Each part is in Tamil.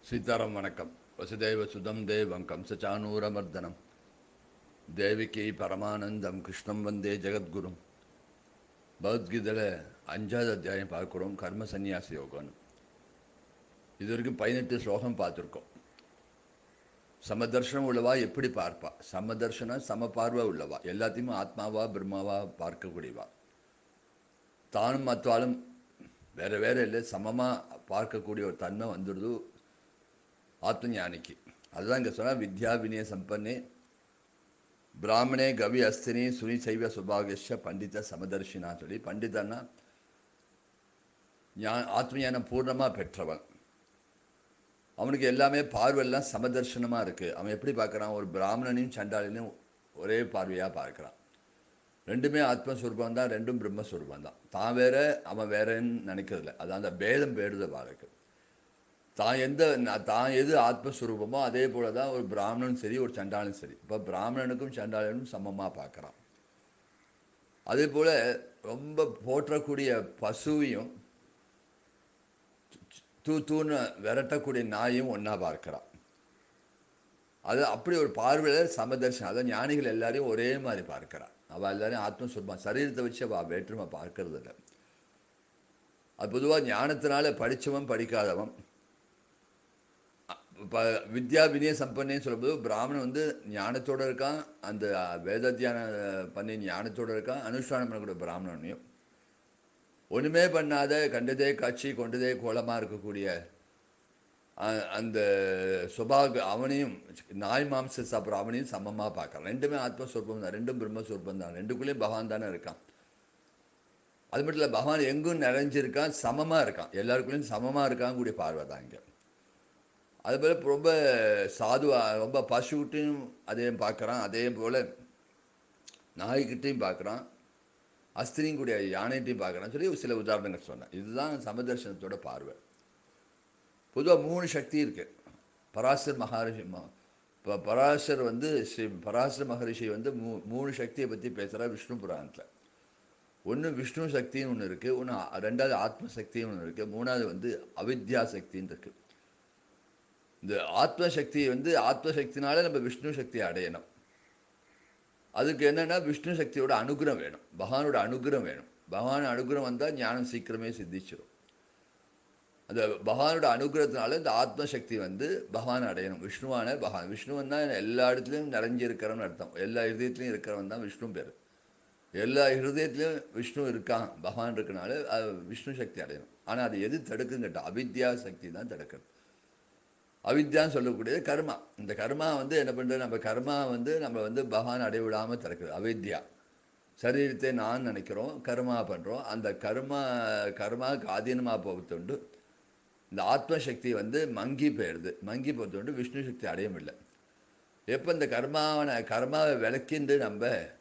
சீதாராம் வணக்கம் வசுதேவ சுதம் தேவம் கம்சச்சானூரமர்தனம் தேவிகி பரமானந்தம் கிருஷ்ணம் வந்தே ஜெகத்குரும் பகவத்கீதையில் அஞ்சாவது அத்தியாயம் பார்க்குறோம் கர்ம சந்நியாச யோகம்னு இது வரைக்கும் பதினெட்டு ஸ்லோகம் பார்த்துருக்கோம் சமதர்ஷனம் உள்ளவா எப்படி பார்ப்பா சமதர்ஷனம் சம பார்வை உள்ளவா எல்லாத்தையுமே ஆத்மாவா பிரம்மாவா பார்க்கக்கூடியவா தானும் மற்றாலும் வேற வேற இல்லை சமமாக பார்க்கக்கூடிய ஒரு தன்மை வந்துடுது ஆத்ம ஞானிக்கு அதுதான் இங்கே சொன்னால் வித்யா வினய சம்பன்னே பிராமணே கவி அஸ்தினி சுனி சைவ சுபாகஷ பண்டித சமதர்ஷினா சொல்லி பண்டிதன்னா ஞா ஆத்ம ஞானம் பூர்ணமாக பெற்றவன் அவனுக்கு எல்லாமே பார்வையெல்லாம் சமதர்ஷனமாக இருக்குது அவன் எப்படி பார்க்குறான் ஒரு பிராமணனையும் சண்டாளினையும் ஒரே பார்வையாக பார்க்குறான் ரெண்டுமே ஆத்மஸ்வரூபம் தான் ரெண்டும் பிரம்மஸ்வரூபம் தான் தான் வேற அவன் வேறன்னு நினைக்கிறதில்ல அது அந்த பேதம் பேடுத வாழ்க்கை தான் எந்த நான் தான் எது ஆத்மஸ்வரூபமோ அதே போல தான் ஒரு பிராமணனும் சரி ஒரு சண்டாளனும் சரி இப்போ பிராமணனுக்கும் சண்டாளனும் சமமாக பார்க்குறான் அதே போல் ரொம்ப போற்றக்கூடிய பசுவையும் தூ தூன்னு விரட்டக்கூடிய நாயும் ஒன்றா பார்க்குறான் அது அப்படி ஒரு பார்வையில் சமதர்ஷனம் அதாவது ஞானிகள் எல்லாரையும் ஒரே மாதிரி பார்க்குறான் அவள் எல்லாரையும் ஆத்மஸ்வரூபம் சரீரத்தை வச்சு அவள் வேற்றுமை பார்க்கறது இல்லை அது பொதுவாக ஞானத்தினால படித்தவன் படிக்காதவன் இப்போ வித்யா வினய சம்பன்னேன்னு சொல்லும்போது பிராமணன் வந்து ஞானத்தோடு இருக்கான் அந்த வேத தியானம் பண்ணி ஞானத்தோடு இருக்கான் அனுஷ்டானம் பண்ணக்கூடிய பிராமணனையும் ஒன்றுமே பண்ணாத கண்டதே காட்சி கொண்டதே கோலமாக இருக்கக்கூடிய அந்த சுபாக அவனையும் நாய் மாம்ச சாப்பிட்ற அவனையும் சமமாக பார்க்கலாம் ரெண்டுமே ஆத்மஸ்வரூபம் தான் ரெண்டும் பிரம்மஸ்வரூபம் தான் ரெண்டுக்குள்ளேயும் பகவான் தானே இருக்கான் அது மட்டும் இல்லை பகவான் எங்கும் நிறைஞ்சிருக்கான் சமமாக இருக்கான் எல்லாருக்குள்ளேயும் சமமாக இருக்கான் கூடிய பார்வை தான் இங்கே அதுபோல் ரொம்ப சாதுவாக ரொம்ப பசுக்கிட்டையும் அதே பார்க்குறான் அதே போல் நாய்கிட்டையும் பார்க்குறான் அஸ்திரியும் கூடிய யானைகிட்டையும் பார்க்குறான்னு சொல்லி சில உதாரணங்கள் சொன்னேன் இதுதான் சமதர்ஷனத்தோட பார்வை பொதுவாக மூணு சக்தி இருக்குது பராசர் மகரிஷி இப்போ பராசர் வந்து ஸ்ரீ பராசர் மகரிஷி வந்து மூ மூணு சக்தியை பற்றி பேசுகிறா விஷ்ணு புராணத்தில் ஒன்று விஷ்ணு சக்தின்னு ஒன்று இருக்குது ஒன்று ரெண்டாவது ஆத்ம சக்தின்னு ஒன்று இருக்குது மூணாவது வந்து அவித்யா சக்தின்னு இருக்குது இந்த ஆத்ம சக்தி வந்து ஆத்ம சக்தினால நம்ம விஷ்ணு சக்தியை அடையணும் அதுக்கு என்னென்னா விஷ்ணு சக்தியோட அனுகிரகம் வேணும் பகவானோட அனுகிரகம் வேணும் பகவான் அனுகிரகம் வந்தால் ஞானம் சீக்கிரமே சித்திச்சிடும் அந்த பகவானோட அனுகிரகத்தினால இந்த ஆத்மசக்தி வந்து பகவான் அடையணும் விஷ்ணுவான பகவான் விஷ்ணுவன் தான் எல்லா இடத்துலையும் நிறைஞ்சிருக்கிறவன் அர்த்தம் எல்லா ஹிருதயத்துலையும் இருக்கிறவன் தான் விஷ்ணு பேர் எல்லா ஹிருதயத்துலையும் விஷ்ணு இருக்கான் பகவான் இருக்கனால அது விஷ்ணு சக்தி அடையணும் ஆனால் அது எது தடுக்குன்னு கேட்டால் அவித்யா சக்தி தான் தடுக்கிறது அவித்யான்னு சொல்லக்கூடியது கர்மா இந்த கர்மா வந்து என்ன பண்ணுறது நம்ம கர்மா வந்து நம்ம வந்து பகவான் அடைய விடாமல் திறக்குது அவித்யா சரீரத்தை நான் நினைக்கிறோம் கர்மா பண்ணுறோம் அந்த கர்மா கர்மாவுக்கு ஆதீனமாக போகத்துண்டு இந்த ஆத்மசக்தி வந்து மங்கி போயிடுது மங்கி போகிறதுண்டு விஷ்ணு சக்தி அடைய முடியல எப்போ இந்த கர்மாவனை கர்மாவை விளக்கிண்டு நம்ம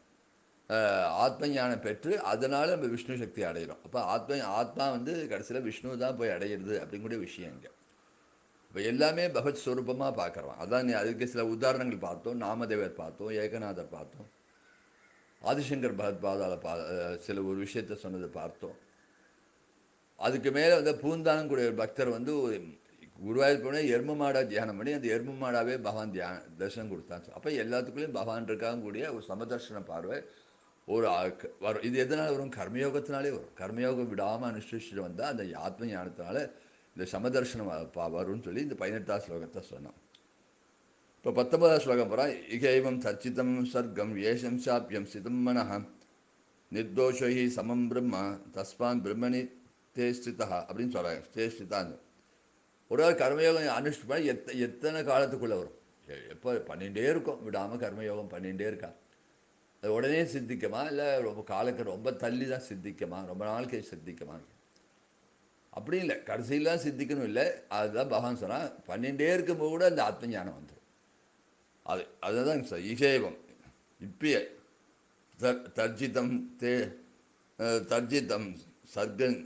ஆத்ம ஞானம் பெற்று அதனால் நம்ம விஷ்ணு சக்தி அடைகிறோம் அப்போ ஆத்ம ஆத்மா வந்து கடைசியில் விஷ்ணு தான் போய் அடையிறது அப்படிங்கூடிய விஷயம் இங்கே இப்போ எல்லாமே பகவத் ஸ்வரூபமாக பார்க்குறோம் அதான் அதுக்கு சில உதாரணங்கள் பார்த்தோம் நாமதேவர் பார்த்தோம் ஏகநாதர் பார்த்தோம் ஆதிசங்கர் பகவத் பாதால பா சில ஒரு விஷயத்த சொன்னதை பார்த்தோம் அதுக்கு மேலே வந்து பூந்தானம் கூடிய ஒரு பக்தர் வந்து குருவாயூர் போனால் எரும மாடா தியானம் பண்ணி அந்த எரும மாடாவே பகவான் தியான தரிசனம் கொடுத்தான் அப்போ எல்லாத்துக்குள்ளேயும் பகவான் இருக்காங்க கூடிய ஒரு சமதர்ஷன பார்வை ஒரு வரும் இது எதனால் வரும் கர்மயோகத்தினாலே வரும் கர்மயோகம் விடாமல் அனுஷ்டிச்சுட்டு வந்தால் அந்த ஆத்ம ஞானத்தினால இந்த சமதர்ஷனம் வரும்னு சொல்லி இந்த பதினெட்டாம் ஸ்லோகத்தை சொன்னோம் இப்போ பத்தொன்பதாம் ஸ்லோகம் போகிறா இகைவம் சர்ச்சிதம் சர்க்கம் ஏஷம் சாப்பியம் சிதம் மனஹ நிர்தோஷி சமம் பிரம்ம தஸ்மான் பிரம்மணி தேஷ்டிதா அப்படின்னு சொல்கிறாங்க தேஷ்டிதான்னு ஒரு நாள் கர்மயோகம் அனுஷ்டிப்பா எத்த எத்தனை காலத்துக்குள்ளே வரும் எப்போ பண்ணிகிட்டே இருக்கும் விடாமல் கர்மயோகம் பண்ணிகிட்டே இருக்கா அது உடனே சித்திக்குமா இல்லை ரொம்ப காலக்கு ரொம்ப தள்ளி தான் சித்திக்குமா ரொம்ப நாளைக்கு சித்திக்குமா அப்படி இல்லை கடைசியில் தான் சித்திக்கணும் இல்லை அதுதான் பகவான் சொன்னால் பண்ணிகிட்டே இருக்கும்போது கூட அந்த ஆத்ம ஞானம் வந்துடும் அது அதுதான் சார் இசேவம் இப்பயே தர்ஜிதம் தே தர்ஜிதம் சர்கன்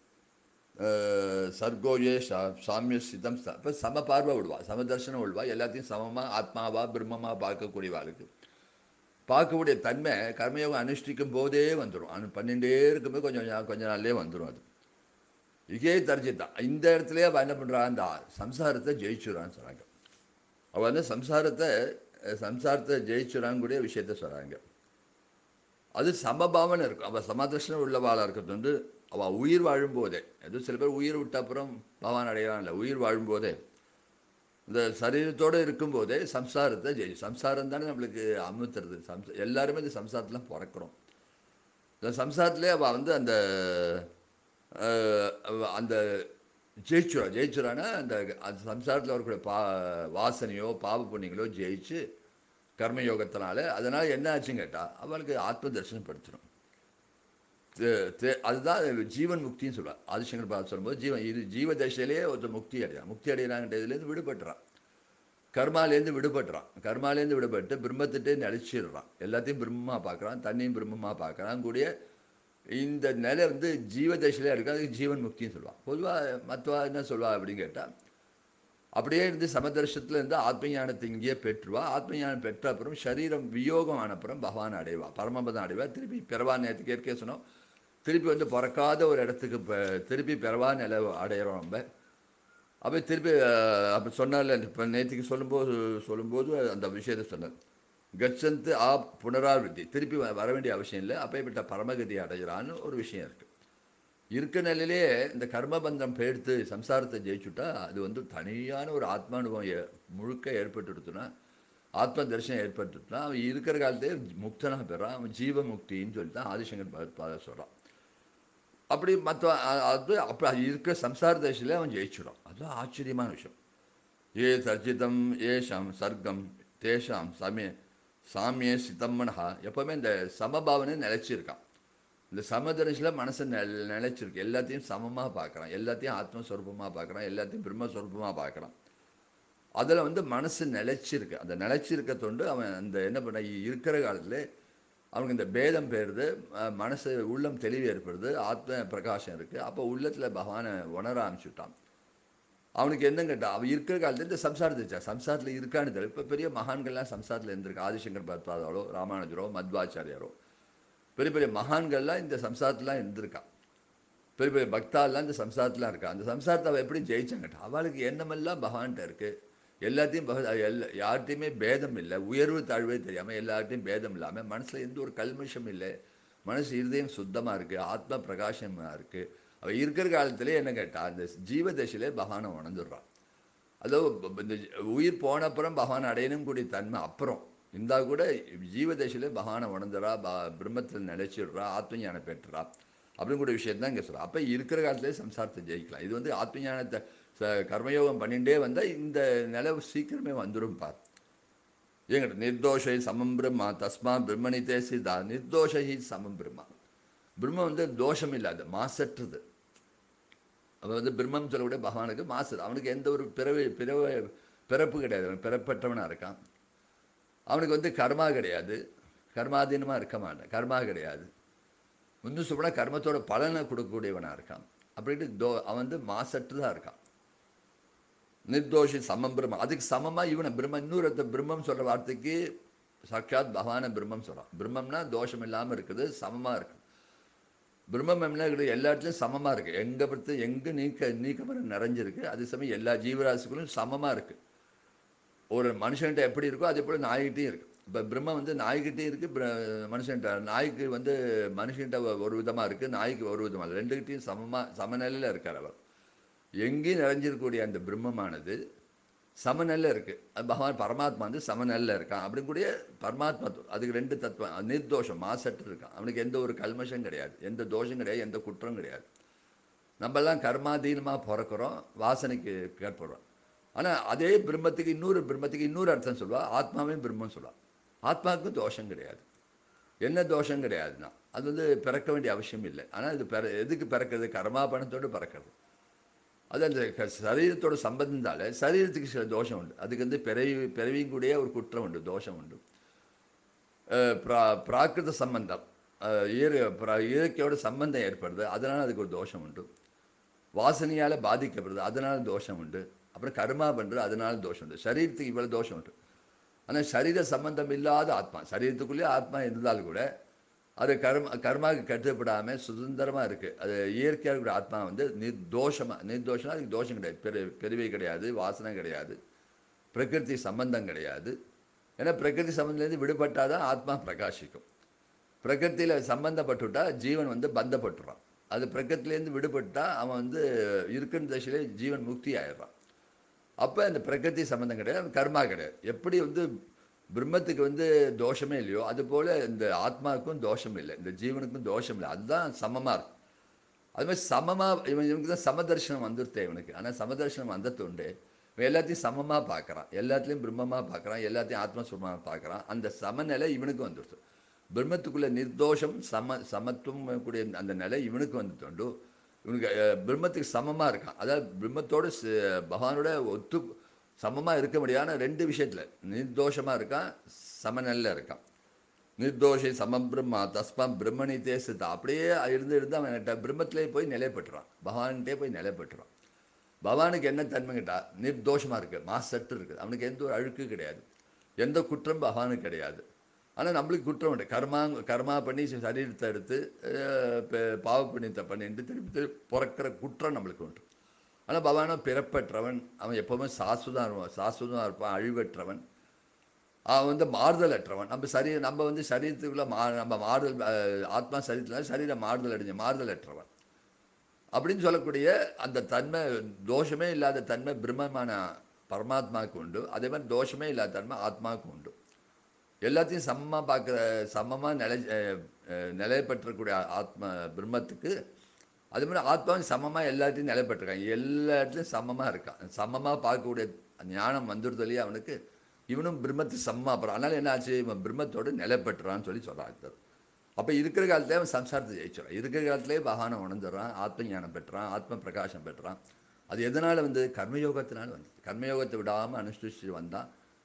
சர்கோயே சாமிய சிதம் இப்போ சம பார்வை விடுவா சமதர்ஷனம் விடுவா எல்லாத்தையும் சமமாக ஆத்மாவா பிரம்மமாக பார்க்கக்கூடியவாளுக்கு பார்க்கக்கூடிய தன்மை கர்மயோகம் அனுஷ்டிக்கும் போதே வந்துடும் அனு பண்ணிகிட்டே இருக்கும்போது கொஞ்சம் கொஞ்ச நாள்லேயே வந்துடும் அது இதே தரிச்சித்தான் இந்த இடத்துலயே அவள் என்ன பண்ணுறா அந்த சம்சாரத்தை ஜெயிச்சுறான்னு சொல்கிறாங்க அவள் வந்து சம்சாரத்தை அஹ், சம்சாரத்தை ஜெயிச்சுறாங்கக்கூடிய விஷயத்த சொல்கிறாங்க அது சமபாவனை இருக்கும் அவள் சமதர்ஷனம் உள்ளவாளாக இருக்கிறது வந்து அவள் உயிர் வாழும்போதே எதுவும் சில பேர் உயிர் விட்ட அப்புறம் பகவான் அடையலாம் இல்லை உயிர் வாழும்போதே இந்த சரீரத்தோடு இருக்கும்போதே சம்சாரத்தை ஜெயி சம்சாரம் தானே நம்மளுக்கு அமுத்துறது சம்ச எல்லாருமே இந்த சம்சாரத்தில் பிறக்கிறோம் இந்த சம்சாரத்திலே அவள் வந்து அந்த அஹ், அவ- அந்த ஜெயிச்சுரா ஜெயிச்சுரானா அந்த அந்த சம்சாரத்தில் வரக்கூடிய பா வாசனையோ பாவ புண்ணியங்களோ ஜெயிச்சு கர்மயோகத்தினால அதனால் என்ன ஆச்சுன்னு கேட்டால் அவளுக்கு ஆத்ம தரிசனம் படுத்தணும் தே- தே- அதுதான் ஜீவன் முக்தின்னு சொல்லுவாள் ஆதிசங்கர் பார்த்து சொல்லும்போது ஜீவன் இது ஜீவ தசையிலேயே ஒருத்தர் முக்தி அடையான் முக்தி அடையிறாங்கன்றதுலேருந்து விடுபட்டுறான் கர்மாலேருந்து விடுபட்டுறான் கர்மாலேருந்து விடுபட்டு பிரம்மத்திட்டே நிலைச்சிடுறான் எல்லாத்தையும் பிரம்மமாக பார்க்குறான் தண்ணியும் பிரம்மமாக பார்க்குறான் கூடிய இந்த நிலை வந்து ஜீவ தசையிலே இருக்கு அதுக்கு ஜீவன் முக்தின்னு சொல்லுவான் பொதுவாக மற்றவா என்ன சொல்லுவா அப்படின்னு கேட்டால் அப்படியே இருந்து சமதர்ஷத்தில் இருந்து ஆத்ம ஞானத்தை இங்கேயே பெற்றுவா ஆத்ம ஞானம் பெற்ற அப்புறம் சரீரம் வியோகம் ஆன அப்புறம் பகவான் அடைவா பரமபதம் அடைவா திருப்பி பிறவா நேரத்துக்கு ஏற்கே சொன்னோம் திருப்பி வந்து பிறக்காத ஒரு இடத்துக்கு ப- திருப்பி பிறவா நிலை அடையிறோம் நம்ம அப்போ திருப்பி அஹ், அப்போ சொன்னால இப்போ நேற்றுக்கு சொல்லும்போது சொல்லும்போது அந்த விஷயத்தை சொன்னார் கச்சந்து ஆ புனராவృத்தி திருப்பி வ- வர வேண்டிய அவசியம் இல்லை அப்பேற்பட்ட பரமகதி அடைகிறான்னு ஒரு விஷயம் இருக்குது இருக்க நிலையிலே இந்த கர்மபந்தம் பெயர்த்து சம்சாரத்தை ஜெயிச்சுட்டா அது வந்து தனியான ஒரு ஆத்மானுபவம் ஏ- முழுக்க ஏற்பட்டுடுத்துனா ஆத்ம தரிசனம் ஏற்பட்டுட்டுனா அவன் இருக்கிற காலத்தே முக்தனாக பெறான் அவன் ஜீவ முக்தின்னு சொல்லி தான் ஆதிசங்கர் பா- பாதர் சொல்கிறான் அப்படி மற்ற அது அப்போ இருக்கிற சம்சார தரிசனில் அவன் ஜெயிச்சுடும் அதுதான் ஆச்சரியமான விஷயம் ஏ சர்ஜிதம் ஏஷாம் சர்க்கம் தேஷாம் சமய சாமிய சித்தம்மனஹா எப்போவுமே இந்த சமபாவனை நிலைச்சிருக்கான் இந்த சமதரிசில் மனசை நெல் நிலைச்சிருக்கு எல்லாத்தையும் சமமாக பார்க்குறான் எல்லாத்தையும் ஆத்மஸ்வரூபமாக பார்க்குறான் எல்லாத்தையும் பிரம்மஸ்வரூபமாக பார்க்குறான் அதில் வந்து மனசு நிலைச்சிருக்கு அந்த நிலைச்சிருக்க தொண்டு அவன் அந்த என்ன பண்ண இருக்கிற காலத்தில் அவனுக்கு இந்த பேதம் பெறுது அஹ் மனசு உள்ளம் தெளிவு ஏற்படுது ஆத்ம பிரகாசம் இருக்குது அப்போ உள்ளத்தில் பகவானை உணர ஆரம்பிச்சுட்டான் அவனுக்கு என்ன கேட்டா அவன் இருக்கிற காலத்துல இந்த சம்சாரத்தை வச்சா சம்சாரத்தில் இருக்கான்னு தெரியல இப்போ பெரிய மகான்கள்லாம் சம்சாரத்தில் இருந்திருக்கு ஆதிசங்கர் பத்பாதாலோ ராமானுஜரோ மத்வாச்சாரியாரோ பெரிய பெரிய மகான்கள்லாம் இந்த சம்சாரத்துலாம் இருந்திருக்கான் பெரிய பெரிய பக்தாலாம் இந்த சம்சாரத்துலாம் இருக்கா அந்த சம்சாரத்தை அவள் எப்படி ஜெயிச்சாங்கட்டா அவளுக்கு எண்ணமெல்லாம் பகவான்கிட்ட இருக்குது எல்லாத்தையும் பக எல்லா யார்கிட்டையுமே பேதம் இல்லை உயர்வு தாழ்வே தெரியாமல் எல்லார்ட்டையும் பேதம் இல்லாமல் மனசில் எந்த ஒரு கல்மஷம் இல்லை மனசு இருதயம் சுத்தமாக இருக்குது ஆத்ம பிரகாசமாக இருக்குது அவள் இருக்கிற காலத்திலே என்ன கேட்டா அந்த ஜீவ தசையிலே பகவானை உணர்ந்துடுறான் அதோ ப- ப- இந்த உயிர் போன அப்புறம் பகவான் அடையணும் கூடிய தன்மை அப்புறம் இருந்தால் கூட ஜீவதேசிலே பகவானை உணர்ந்துறா ப பிரம்மத்தில் நிலைச்சிடுறா ஆத்ம ஞானம் பெற்றுறா அப்படின்னு கூட விஷயம் தான் இங்கே சொல்கிறா அப்போ இருக்கிற காலத்திலே சம்சாரத்தை ஜெயிக்கலாம் இது வந்து ஆத்ம ஞானத்தை ச- கர்மயோகம் பண்ணிகிட்டே வந்தால் இந்த நிலை சீக்கிரமே வந்துடும் பார் ஏங்கிட்ட நிர்தோஷை சமம் பிரம்மா தஸ்மா பிரம்மணித்தே சிதா நிர்தோஷை சமம் பிரம்மா பிரம்மம் வந்து தோஷம் இல்லாத மாசற்றது அவன் வந்து பிரம்மம் சொல்லக்கூடிய பகவானுக்கு மாசு அவனுக்கு எந்த ஒரு பிறவி பிறவ பிறப்பு கிடையாது அவன் பிறப்பற்றவனாக இருக்கான் அவனுக்கு வந்து கர்மா கிடையாது கர்மாதீனமாக இருக்க மாட்டான் கர்மா கிடையாது முன்னு சொல்லப்போனால் கர்மத்தோட பலனை கொடுக்கக்கூடியவனாக இருக்கான் அப்படின்ட்டு தோ அவன் வந்து மாசற்றுதான் இருக்கான் நிர்தோஷி சமம் பிரம்மம் அதுக்கு சமமாக இவனை பிரம்ம இன்னொரு ஒருத்த பிரம்மம் சொல்கிற வார்த்தைக்கு சாட்சாத் பகவான பிரம்மம் சொல்கிறான் பிரம்மம்னா தோஷம் இல்லாமல் இருக்குது சமமாக இருக்குது பிரம்மம் என்ன இருக்குது எல்லா இடத்துலையும் சமமாக இருக்குது எங்கே பொறுத்து எங்கே நீக்க நீக்கமர நிறைஞ்சிருக்கு அதே சமயம் எல்லா ஜீவராசிகளும் சமமாக இருக்குது ஒரு மனுஷன்கிட்ட எப்படி இருக்கோ அதே போல் நாய்கிட்டையும் இருக்குது இப்போ பிரம்மம் வந்து நாய்கிட்டையும் இருக்குது மனுஷன்கிட்ட நாய்க்கு வந்து மனுஷன்கிட்ட ஒரு விதமாக இருக்குது நாய்க்கு ஒரு விதமாக இல்லை ரெண்டுகிட்டையும் சமமாக சமநிலையில் இருக்கார் அவர் எங்கேயும் நிறைஞ்சிருக்கக்கூடிய அந்த பிரம்மமானது சமநிலையில் இருக்குது அது பகவான் பரமாத்மா வந்து சமநிலையில் இருக்கான் அப்படின்னு கூடிய பரமாத்மா தத்துவம். அதுக்கு ரெண்டு தத்துவம் அது நிர்தோஷம் மாசற்று இருக்கான் அவனுக்கு எந்த ஒரு கல்மஷம் கிடையாது எந்த தோஷம் கிடையாது எந்த குற்றம் கிடையாது நம்மெல்லாம் கர்மாதீனமாக பிறக்கிறோம் வாசனைக்கு ஏற்படுறோம் ஆனால் அதே பிரம்மத்துக்கு இன்னொரு பிரம்மத்துக்கு இன்னொரு அர்த்தம் சொல்லுவா ஆத்மாவே பிரம்மம் சொல்லுவா ஆத்மாவுக்கு தோஷம் கிடையாது என்ன தோஷம் கிடையாதுன்னா அது வந்து பிறக்க வேண்டிய அவசியம் இல்லை ஆனால் இது பிற எதுக்கு பிறக்கிறது கர்மா பணத்தோடு பிறக்கிறது அது அந்த க- சரீரத்தோட சம்பந்தத்தால் சரீரத்துக்கு சில தோஷம் உண்டு அதுக்கு வந்து பிறவி பிறவியும் கூடயே ஒரு குற்றம் உண்டு தோஷம் உண்டு அஹ் பிரா பிராகிருத சம்பந்தம் அஹ் இயற்கை பிரா- இயற்கையோட சம்பந்தம் ஏற்படுது அதனால் அதுக்கு ஒரு தோஷம் உண்டு வாசனையால் பாதிக்கப்படுது அதனால தோஷம் உண்டு அப்புறம் கர்மா பண்ணுறது அதனால தோஷம் உண்டு சரீரத்துக்கு இவ்வளோ தோஷம் உண்டு ஆனால் சரீர சம்பந்தம் இல்லாத ஆத்மா சரீரத்துக்குள்ளேயே ஆத்மா இருந்தாலும் கூட அது கர்ம கர்மாவுக்கு கட்டுப்படாமல் சுதந்திரமாக இருக்குது அது இயற்கையாக இருக்கிற ஆத்மா வந்து நிர்தோஷமாக நிர்தோஷம்னா அதுக்கு தோஷம் கிடையாது பெரு பெருவை கிடையாது வாசனை கிடையாது பிரகிருதி சம்பந்தம் கிடையாது ஏன்னா பிரகிருதி சம்பந்தத்துலேருந்து விடுபட்டால் தான் ஆத்மா பிரகாசிக்கும் பிரகிருத்தியில் சம்பந்தப்பட்டுவிட்டா ஜீவன் வந்து பந்தப்பட்டுறான் அது பிரகிருத்திலேருந்து விடுபட்டா அவன் வந்து இருக்கிற தசையிலே ஜீவன் முக்தி ஆயிடுறான் அப்போ இந்த பிரகிருதி சம்பந்தம் கிடையாது அது கர்மா கிடையாது எப்படி வந்து பிரம்மத்துக்கு வந்து தோஷமே இல்லையோ அதுபோல் இந்த ஆத்மாவுக்கும் தோஷம் இல்லை இந்த ஜீவனுக்கும் தோஷம் இல்லை அதுதான் சமமாக இருக்கும் அது மாதிரி சமமாக இவன் இவனுக்கு தான் சமதர்ஷனம் வந்துருத்தே இவனுக்கு ஆனால் சமதர்ஷனம் வந்ததுண்டு இவன் எல்லாத்தையும் சமமாக பார்க்குறான் எல்லாத்துலேயும் பிரம்மமாக பார்க்குறான் எல்லாத்தையும் ஆத்மஸ்வரமாக பார்க்குறான் அந்த சமநிலை இவனுக்கு வந்துடுது பிரம்மத்துக்குள்ள நிர்தோஷம் சம சமத்துவம் கூடிய அந்த நிலை இவனுக்கு வந்துட்டோண்டு இவனுக்கு அஹ், பிரம்மத்துக்கு சமமாக இருக்கான் அதாவது பிரம்மத்தோடு ச- பகவானோட ஒத்து சமமாக இருக்க முடியாத ரெண்டு விஷயத்தில் நிர்தோஷமாக இருக்கான் சமநிலையில் இருக்கான் நிர்தோஷை சமம் பிரம்மா தஸ்மம் பிரம்மணி தேசத்தை அப்படியே இருந்து இருந்து அவன் கிட்ட பிரம்மத்திலே போய் நிலைப்பட்டுறான் பகவான்கிட்டே போய் நிலைப்பட்டுறான் பகவானுக்கு என்ன தன்மை கேட்டா நிர்தோஷமாக இருக்குது மாசற்று இருக்குது அவனுக்கு எந்த ஒரு அழுக்கு கிடையாது எந்த குற்றம் பகவானுக்கு கிடையாது ஆனால் நம்மளுக்கு குற்றம் உண்டு கர்மா கர்மா பண்ணி சரீரத்தை எடுத்து அஹ், ப- பாவ புண்ணியத்தை பண்ணிட்டு திருப்பி திருப்பி பிறக்கிற குற்றம் நம்மளுக்கு உண்டு ஆனால் பகவானோ பிறப்பற்றவன் அவன் எப்போவுமே சாஸ்வதம் இருப்பான் சாஸ்வதமாக இருப்பான் அழிவற்றவன் அவன் வந்து மாறுதல் அற்றவன் நம்ம சரீர நம்ம வந்து சரீரத்துக்குள்ள மா நம்ம மாறுதல் அஹ், ஆத்மா சரீரத்தில் சரீரம் மாறுதல் அடைஞ்ச மாறுதல் அற்றவன் அப்படின்னு சொல்லக்கூடிய அந்த தன்மை தோஷமே இல்லாத தன்மை பிரம்மமான பரமாத்மாவுக்கு உண்டு அதே மாதிரி தோஷமே இல்லாத தன்மை ஆத்மாவுக்கு உண்டு எல்லாத்தையும் சமமாக பார்க்குற சமமாக நிலை அஹ், அஹ், நிலைப்பற்றக்கூடிய ஆத்ம பிரம்மத்துக்கு அதே மாதிரி ஆத்மாவும் சமமாக எல்லாத்தையும் நிலைப்பட்டிருக்கான் எல்லா இடத்துலையும் சமமாக இருக்கான் சமமாக பார்க்கக்கூடிய ஞானம் வந்துடுதலையே அவனுக்கு இவனும் பிரம்மத்துக்கு சமமாக போகிறான் அதனால் என்ன ஆச்சு இவன் பிரம்மத்தோடு நிலைப்பட்டுறான்னு சொல்லி சொல்கிறாங்க அப்போ இருக்கிற காலத்திலே அவன் சம்சாரத்தை ஜெயிச்சிடறான் இருக்கிற காலத்திலே பகவானை உணர்ந்துடுறான் ஆத்ம ஞானம் பெற்றான் ஆத்ம பிரகாசம் பெற்றான் அது எதனால் வந்து கர்மயோகத்தினால வந்து கர்மயோகத்தை விடாமல் அனுஷ்டிச்சு வந்தான்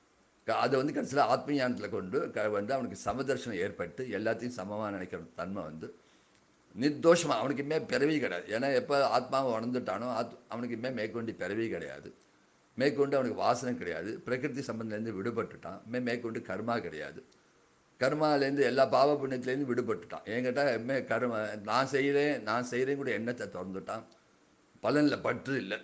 க- அதை வந்து கடைசியில் ஆத்ம ஞானத்தில் கொண்டு க வந்து அவனுக்கு சமதர்ஷனம் ஏற்பட்டு எல்லாத்தையும் சமமாக நினைக்கிற தன்மை வந்து நிர்தோஷமாக அவனுக்கு இனிமே பிறவி கிடையாது ஏன்னா எப்போ ஆத்மாவை உணர்ந்துட்டானோ ஆத் அவனுக்கு இனிமே மேற்கொண்டு பிறவி கிடையாது மேற்கொண்டு அவனுக்கு வாசனை கிடையாது பிரகிருதி சம்பந்தத்துலேருந்து விடுபட்டுட்டான் மே மேற்கொண்டு கர்மா கிடையாது கர்மாலேருந்து எல்லா பாவ புண்ணியத்துலேருந்து விடுபட்டுட்டான் என்கிட்ட எம்மே கர்ம நான் செய்கிறேன் நான் செய்கிறேன் கூட எண்ணத்தை திறந்துட்டான் பலனில் பற்று இல்லை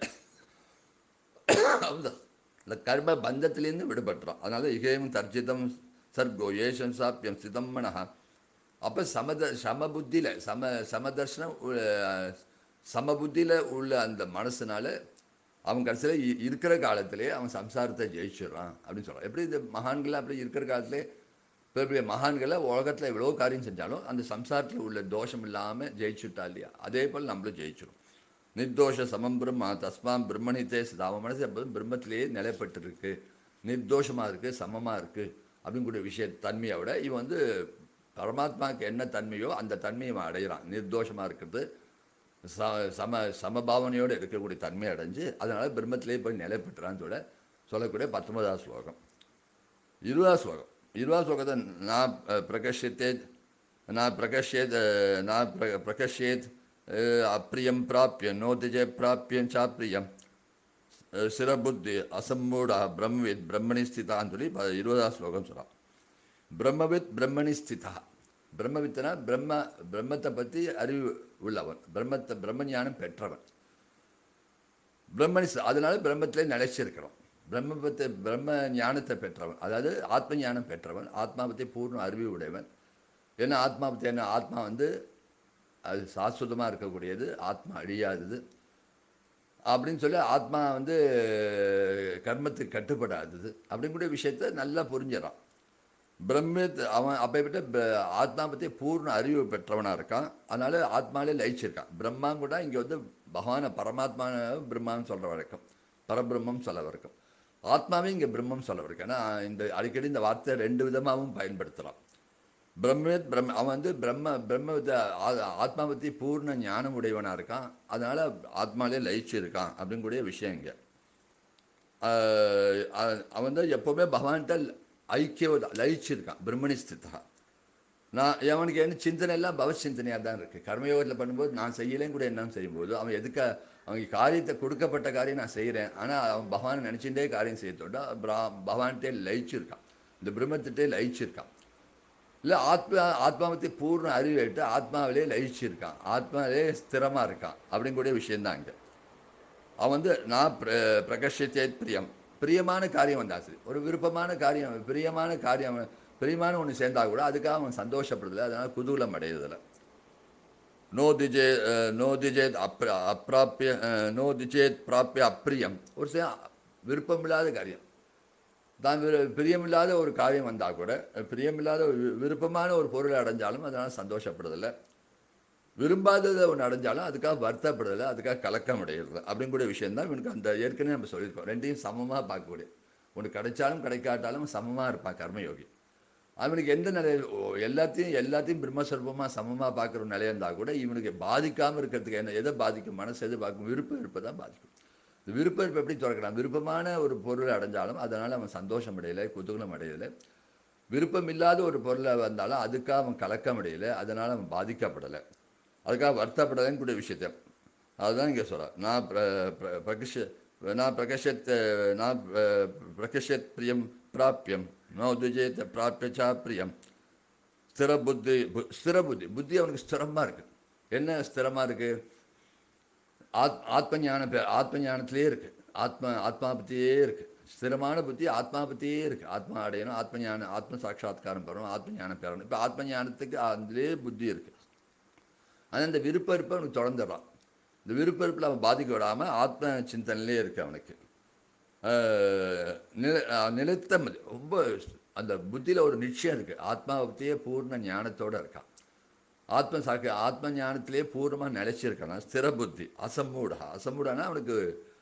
அவ்வளோதான் இந்த கர்ம பந்தத்திலேருந்து விடுபட்டுறான் அதனால இகேம் தர்ஜிதம் சர்கோ ஏஷம் சாப்பியம் சிதம்பனஹா அப்போ சமத சமபுத்தியில் சம சமதர்ஷனம் உ- சமபுத்தியில் உள்ள அந்த மனசுனால அவன் கடைசியில் இ- இருக்கிற காலத்திலே அவன் சம்சாரத்தை ஜெயிச்சிடுறான் அப்படின்னு சொல்கிறான் எப்படி இந்த மகான்கள் அப்படி இருக்கிற காலத்திலே பெரிய பெரிய மகான்களை உலகத்தில் எவ்வளோ காரியம் செஞ்சாலும் அந்த சம்சாரத்தில் உள்ள தோஷம் இல்லாமல் ஜெயிச்சுட்டா இல்லையா அதே போல் நம்மளும் ஜெயிச்சிடும் நிர்தோஷ சமம் பிரம்மா தஸ்மாம் பிரம்மணித்தே சதா அவன் மனசு எப்போதும் பிரம்மத்திலேயே நிலைப்பட்டிருக்கு நிர்தோஷமாக இருக்குது சமமாக இருக்குது அப்படிங்கூடிய விஷய தன்மையை விட இவன் வந்து பரமாத்மாவுக்கு என்ன தன்மையோ அந்த தன்மையை அவன் அடைகிறான் நிர்தோஷமாக இருக்கிறது ச சம சமபாவனையோடு இருக்கக்கூடிய தன்மை அடைஞ்சு அதனால் பிரம்மத்திலே போய் நிலைப்பட்டுறான்னு சொல்ல சொல்லக்கூடிய பத்தொன்பதாவது ஸ்லோகம் இருபதாவது ஸ்லோகம் இருபதாவது ஸ்லோகத்தை நான் அஹ், பிரகஷ்யத்தேத் நான் பிரகஷ்யேத் அஹ், நான் பிர பிரகஷ்யேத் அஹ், அப்பிரியம் பிராப்பிய நோதிஜே பிராப்பியம் சாப்பிரியம் அஹ், சிரபுத்தி அசம்மூடா பிரம்மவித் பிரம்மணி ஸ்திதான்னு சொல்லி ப- இருபதாவது ஸ்லோகம் சொல்கிறான் பிரம்மவித் பிரம்மணி ஸ்திதா பிரம்மவித்தனா பிரம்ம பிரம்மத்தை பற்றி அறிவு உள்ளவன் பிரம்மத்தை பிரம்ம ஞானம் பெற்றவன் பிரம்மணி ஸ்தி- அதனால பிரம்மத்திலே நிலைச்சிருக்கிறோம் பிரம்ம பற்றி பிரம்ம ஞானத்தை பெற்றவன் அதாவது ஆத்ம ஞானம் பெற்றவன் ஆத்மா பற்றி பூர்ண அறிவு உடையவன் ஏன்னா ஆத்மா பற்றி என்ன ஆத்மா வந்து அது சாஸ்வதமாக இருக்கக்கூடியது ஆத்மா அழியாதது அப்படின்னு சொல்லி ஆத்மா வந்து கர்மத்துக்கு கட்டுப்படாதது அப்படிங்கூடிய விஷயத்த நல்லா புரிஞ்சிடறான் பிரம்மத் அவன் அப்பேற்பட்ட ப- ஆத்மா பற்றி பூர்ண அறிவு பெற்றவனாக இருக்கான் அதனால ஆத்மாலே லயிச்சிருக்கான் பிரம்மான் கூட இங்கே வந்து பகவானை பரமாத்மான பிரம்மான்னு சொல்கிற வரைக்கும் பரபிரம்மம் சொல்ல வரைக்கும் ஆத்மாவே இங்கே பிரம்மம் சொல்ல வரைக்கும் ஏன்னா இந்த அடிக்கடி இந்த வார்த்தை ரெண்டு விதமாகவும் பயன்படுத்துகிறான் பிரம்மத் பிரம்ம அவன் வந்து பிரம்ம பிரம்ம வித்த- ஆ- ஆத்மா பற்றி பூர்ண ஞானம் உடையவனாக இருக்கான் அதனால் ஆத்மாலே லயிச்சு இருக்கான் அப்படிங்கூடிய விஷயம் இங்கே ஆஹ் அவன் அவன் தான் எப்போவுமே பகவான்கிட்ட ஐக்கிய லயிச்சிருக்கான் பிரம்மணி ஸ்திதா நான் அவனுக்கு என்ன சிந்தனை எல்லாம் பவ சிந்தனையாக தான் இருக்குது கர்மயோகத்தில் பண்ணும்போது நான் செய்யலையும் கூட என்னன்னு செய்யும்போது அவன் எதுக்க அவங்க காரியத்தை கொடுக்கப்பட்ட காரியம் நான் செய்கிறேன் ஆனால் அவன் பகவானை நினச்சிட்டே காரியம் செய்யத்தோட பிரா பகவான்கிட்டே லயிச்சிருக்கான் இந்த பிரம்மத்திட்டே லயிச்சிருக்கான் இல்லை ஆத்மா ஆத்மா பற்றி பூர்ண அறிவேட்டு ஆத்மாவிலே லயிச்சிருக்கான் ஆத்மாவிலே ஸ்திரமாக இருக்கான் அப்படிங்கூடிய விஷயந்தான் இங்கே அவன் வந்து நான் பிர பிரகஷித்தே பிரியம் பிரியமான காரியம் வந்தா சரி ஒரு விருப்பமான காரியம் பிரியமான காரியம் பிரியமான ஒன்று சேர்ந்தா கூட அதுக்காக அவன் சந்தோஷப்படுறதில்ல அதனால் குதூலம் அடையிறதில்ல நோ திஜே நோ திஜேத் அப்ர அப்பிராப்பிய நோ திஜேத் பிராப்பிய அப்பிரியம் ஒரு சில விருப்பமில்லாத காரியம் தான் விரு பிரியமில்லாத ஒரு காரியம் வந்தால் கூட பிரியமில்லாத ஒரு வி- விருப்பமான ஒரு பொருளை அடைஞ்சாலும் அதனால் சந்தோஷப்படுறதில்ல விரும்பாததை ஒன்று அடைஞ்சாலும் அதுக்காக வருத்தப்படுறதில்ல அதுக்காக கலக்கம் அடையிறது அப்படிங்கூடிய விஷயம்தான் இவனுக்கு அந்த ஏற்கனவே நம்ம சொல்லியிருக்கோம் ரெண்டையும் சமமாக பார்க்கக்கூடிய ஒன்று கிடைச்சாலும் கிடைக்காட்டாலும் சமமாக இருப்பான் கர்மயோகி அவனுக்கு எந்த நிலை ஓ, எல்லாத்தையும் எல்லாத்தையும் பிரம்மஸ்வரூபமாக சமமாக பார்க்குற நிலை இருந்தால் கூட இவனுக்கு பாதிக்காமல் இருக்கிறதுக்கு என்ன எதை பாதிக்கும் மனசு எது பார்க்கும் விருப்ப விருப்பம் தான் பாதிக்கும் இந்த விருப்ப விருப்பம் எப்படி திறக்கலாம் விருப்பமான ஒரு பொருளை அடைஞ்சாலும் அதனால் அவன் சந்தோஷம் அடையலை குதூகலம் அடையலை விருப்பம் இல்லாத ஒரு பொருளை வந்தாலும் அதுக்காக அவன் கலக்கம் அடையலை அதனால் அவன் பாதிக்கப்படலை அதுக்காக வருத்தப்படலைன்னு கூட விஷயத்தை அதுதான் இங்கே சொல்கிறார் நான் பிர பிர- பிரகஷ நான் பிரகஷத் நான் பிர- பிரகஷத் பிரியம் பிராப்பியம் நோ துஜேத் பிராப்பியச்சா பிரியம் ஸ்திர புத்தி பு- ஸ்திர புத்தி புத்தி அவனுக்கு ஸ்திரமாக இருக்குது என்ன ஸ்திரமாக இருக்குது ஆத் ஆத்ம ஞான பே ஆத்ம ஞானத்திலே இருக்குது ஆத்ம ஆத்மா பற்றியே இருக்குது ஸ்திரமான புத்தி ஆத்மா பற்றியே இருக்குது ஆத்மா அடையணும் ஆத்ம ஞான ஆத்ம சாட்சாத்காரம் பெறணும் ஆத்ம ஞானம் பெறணும் இப்போ ஆத்ம ஞானத்துக்கு அதுலேயே புத்தி இருக்குது ஆனால் இந்த விருப்ப இருப்பை அவனுக்கு தொடர்ந்துடுறான் இந்த விருப்ப இருப்பில் அவன் பாதிக்க விடாமல் ஆத்ம சிந்தனையிலே இருக்கு அவனுக்கு ஆஹ் நில ஆஹ் நிலைத்த மதி- ரொம்ப அந்த புத்தியில் ஒரு நிச்சயம் இருக்குது ஆத்மாவை பற்றியே பூர்ண ஞானத்தோடு இருக்கான் ஆத்ம சாக்கு ஆத்ம ஞானத்திலே பூர்ணமாக நிலைச்சிருக்கான் ஸ்திர புத்தி அசம்மூடா அசம்மூடனா அவனுக்கு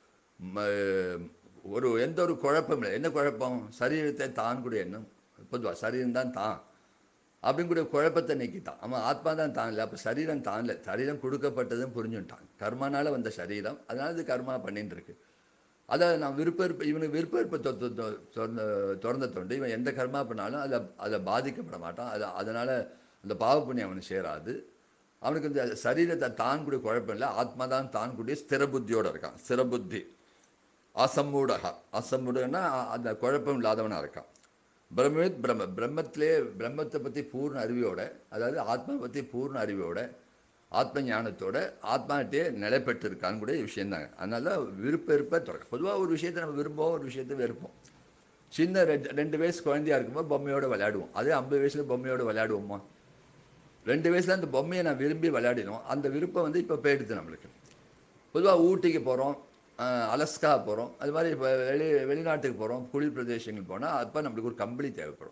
ம- ஒரு எந்த ஒரு குழப்பம் இல்லை என்ன குழப்பம் சரீரத்தை தான் கூட எண்ணம் பொதுவாக சரீரம் தான் தான் அப்படிங்கூடிய குழப்பத்தை நீக்கிட்டான் அவன் ஆத்மா தான் தான் இல்லை அப்போ சரீரம் தான் இல்லை சரீரம் கொடுக்கப்பட்டதுன்னு புரிஞ்சுட்டான் கர்மானால வந்த சரீரம் அதனால இது கர்மா பண்ணிட்டு இருக்கு அதை நான் விருப்ப இருப்ப இவனுக்கு விருப்ப இருப்ப தொ- தொ- தொ- திறந்த திறந்த தொண்டு இவன் எந்த கர்மா பண்ணாலும் அதை அதை பாதிக்கப்பட மாட்டான் அது அதனால் அந்த பாவ புண்ணியம் அவனுக்கு சேராது அவனுக்கு இந்த சரீரத்தை தான் கூடிய குழப்பம் இல்லை ஆத்மா தான் தான் கூடிய ஸ்திர புத்தியோடு இருக்கான் ஸ்திர புத்தி அசம்மூடகா அசம்மூடகன்னா அந்த குழப்பம் இல்லாதவனாக இருக்கான் பிரம்மவித் பிரம்ம பிரம்மத்திலே பிரம்மத்தை பற்றி பூர்ண அறிவோட அதாவது ஆத்மா பற்றி பூர்ண அறிவோட ஆத்ம ஞானத்தோட ஆத்மாட்டே நிலை பெற்றிருக்கான்னு கூட விஷயந்தாங்க அதனால விருப்ப இருப்ப தொடக்கம் பொதுவாக ஒரு விஷயத்தை நம்ம விரும்புவோம் ஒரு விஷயத்தை வெறுப்போம் சின்ன ரெண்டு ரெண்டு வயசு குழந்தையா இருக்கும்போது பொம்மையோட விளையாடுவோம் அதே ஐம்பது வயசுல பொம்மையோட விளையாடுவோமா ரெண்டு வயசுல அந்த பொம்மையை நான் விரும்பி விளையாடினோம் அந்த விருப்பம் வந்து இப்போ போயிடுது நம்மளுக்கு பொதுவாக ஊட்டிக்கு போகிறோம் அலஸ்கா போகிறோம் அது மாதிரி இப்போ வெளி வெளிநாட்டுக்கு போகிறோம் குளிர் பிரதேசங்கள் போனால் அப்போ நம்மளுக்கு ஒரு கம்பளி தேவைப்படும்